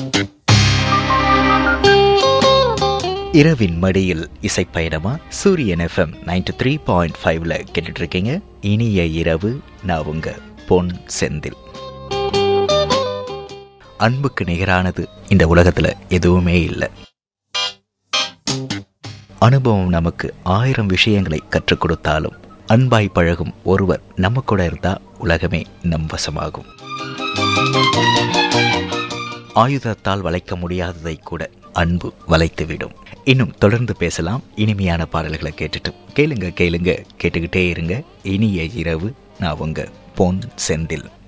இரவின் மடியில் இசைப்பயணமா சூரியன் எஃப்எம் நைன்டி த்ரீ பாயிண்ட் ஃபைவ்ல கேட்டுட்டு இருக்கீங்க இனிய இரவு நான் உங்க பொன் செந்தில் அன்புக்கு நிகரானது இந்த உலகத்துல எதுவுமே இல்லை அனுபவம் நமக்கு ஆயிரம் விஷயங்களை கற்றுக் கொடுத்தாலும் அன்பாய் பழகும் ஒருவர் நம்ம கூட இருந்தா உலகமே நம் வசமாகும் ஆயுதத்தால் வளைக்க முடியாததை கூட அன்பு வளைத்துவிடும் இன்னும் தொடர்ந்து பேசலாம் இனிமையான பாடல்களை கேட்டுட்டு கேளுங்க கேளுங்க கேட்டுக்கிட்டே இருங்க இனிய இரவு நான் உங்க பொன் செந்தில்